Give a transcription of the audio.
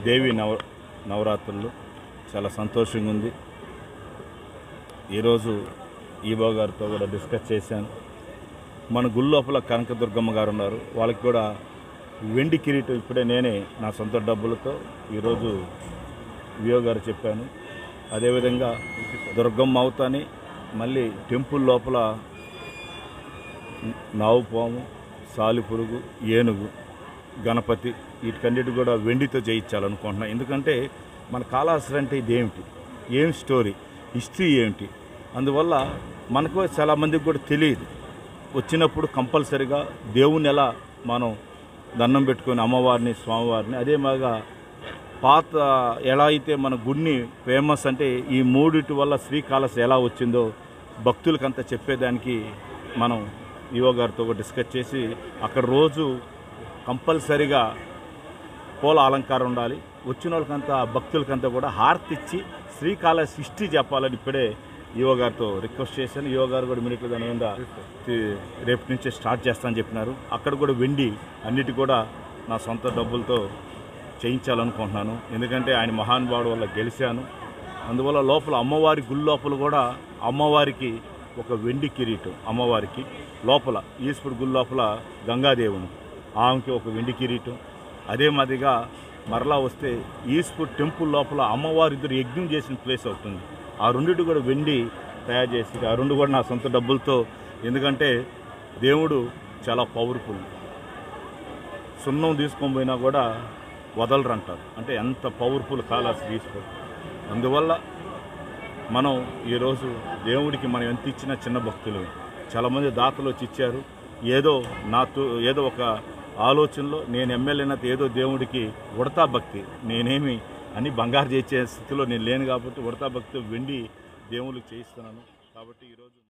దేవి నవ నవరాత్రులు చాలా సంతోషంగా ఉంది ఈరోజు ఈబో గారితో కూడా డిస్కస్ చేశాను మన గుడి లోపల కనకదుర్గమ్మ గారు ఉన్నారు వాళ్ళకి కూడా వెండి కిరీటం ఇప్పుడే నేనే నా సొంత డబ్బులతో ఈరోజు వియో గారు చెప్పాను అదేవిధంగా దుర్గమ్మ అవుతాని మళ్ళీ టెంపుల్ లోపల నావు పాము సాలిపురుగు ఏనుగు గణపతి వీటికన్నిటి కూడా వెండితో చేయించాలనుకుంటున్నాను ఎందుకంటే మన కాళహస్తి అంటే ఇదేమిటి ఏం స్టోరీ హిస్టరీ ఏమిటి అందువల్ల మనకు చాలామందికి కూడా తెలియదు వచ్చినప్పుడు కంపల్సరిగా దేవుని ఎలా మనం దండం పెట్టుకొని అమ్మవారిని స్వామివారిని అదే మాగా పాత ఎలా అయితే మన గుడిని ఫేమస్ అంటే ఈ మూడిటి వల్ల శ్రీకాళహస్తి ఎలా వచ్చిందో భక్తులకంతా చెప్పేదానికి మనం ఈవో గారితో కూడా డిస్కస్ చేసి అక్కడ రోజు కంపల్సరిగా పూల అలంకారం ఉండాలి వచ్చిన వాళ్ళకంతా భక్తులకంతా కూడా హారతి ఇచ్చి శ్రీకాళహస్తి హిస్టరీ చెప్పాలని ఇప్పుడే ఈవో గారితో రిక్వెస్ట్ చేశాను ఈవో గారు కూడా మినిట్లో దాని మీద తి- రేపు నుంచే స్టార్ట్ చేస్తానని చెప్పినారు అక్కడ కూడా వెండి అన్నిటి కూడా నా సొంత డబ్బులతో చేయించాలనుకుంటున్నాను ఎందుకంటే ఆయన మహానుభావుడు వల్ల గెలిచాను అందువల్ల లోపల అమ్మవారి గుడి లోపల కూడా అమ్మవారికి ఒక వెండి కిరీటం అమ్మవారికి లోపల ఈశ్వరు గుడి లోపల గంగాదేవుని ఆమెకి ఒక వెండి కిరీటం అదే మాదిరిగా మరలా వస్తే ఈశ్వర్ టెంపుల్ లోపల అమ్మవారి ఇద్దరు యజ్ఞం చేసిన ప్లేస్ అవుతుంది ఆ రెండిటి కూడా వెండి తయారు చేసి ఆ రెండు కూడా నా సొంత డబ్బులతో ఎందుకంటే దేవుడు చాలా పవర్ఫుల్ సున్నం తీసుకొని పోయినా కూడా వదలరు అంటారు అంటే ఎంత పవర్ఫుల్ కాలాస్ ఈశ్వర్ అందువల్ల మనం ఈరోజు దేవుడికి మనం ఎంత ఇచ్చినా చిన్న భక్తులు చాలామంది దాతలు వచ్చి ఇచ్చారు ఏదో నాతో ఏదో ఒక ఆలోచనలో నేను ఎమ్మెల్యేనత ఏదో దేవుడికి ఉడతా భక్తి నేనేమి అన్ని బంగారు చేసే స్థితిలో నేను లేను కాబట్టి ఉడతా భక్తి వెండి దేవుళ్ళకి చేయిస్తున్నాను కాబట్టి ఈరోజు